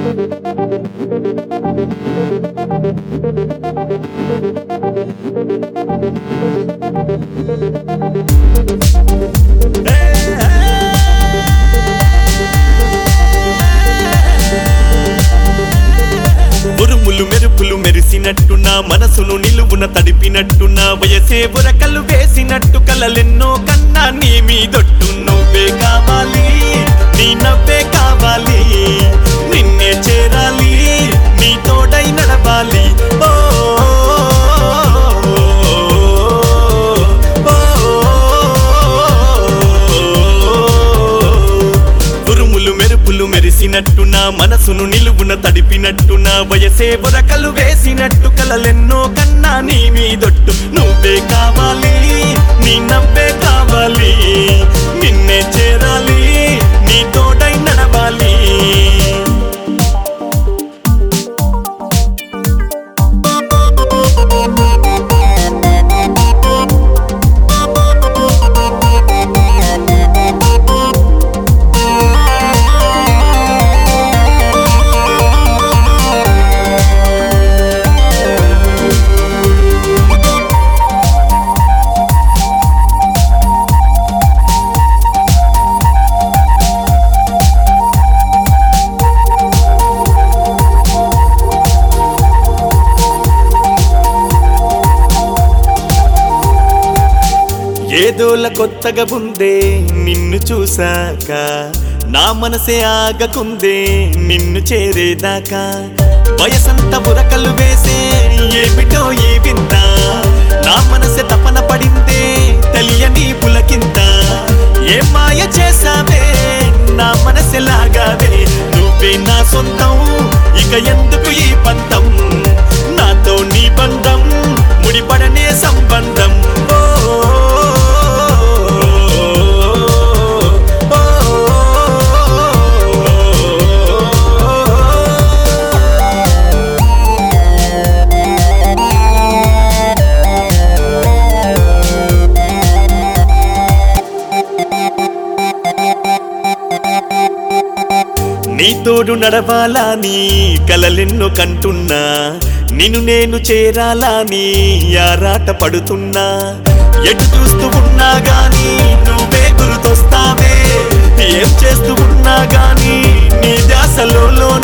ఉరుములు మెరుపులు మెరిసినట్టున్న మనసును నిలువున తడిపినట్టున్న వయసే బురకలు వేసినట్టు కలలెన్నో కన్నా నీ మీదొట్టు నువ్వే కావాలి నీ నవ్వే కావాలి నిన్నే చేరాలి నీ తోడై నడవాలి ఓ ఉరుములు మెరుపులు మెరిసినట్టున మనసును నిలువున తడిపినట్టున వయసే బురకలు వేసినట్టు కలలెన్నో కన్నా నీ మీదొట్టు నువ్వే కావాలి నీ నవ్వే కావాలి నిన్నే చేరాలి నీ తోడై నడవాలి ఏదోల కొత్తగా ఉందే నిన్ను చూసాక నా మనసే ఆగకుందే నిన్ను చేరేదాకా వయసంత బురకలు వేసే ఏమిటో ఈ వింత నా మనసే తపన పడిందే తెలియని పులకింత ఏ మాయ చేసావే నా మనసే లాగావే నువ్వే నా సొంతం ఇక ఎందుకు ఈ పంతం నాతో నీ బంధం ముడిపడనే సంబంధం ఓ నీ తోడు నడవాలా నీ కలలెన్నో కంటున్నా నిన్ను నేను చేరాలా నీ ఆరాట పడుతున్నా ఎటు చూస్తూ ఉన్నా గాని నువ్వే గుర్తొస్తావే ఏం చేస్తూ ఉన్నా గాని నీ ధ్యాసలో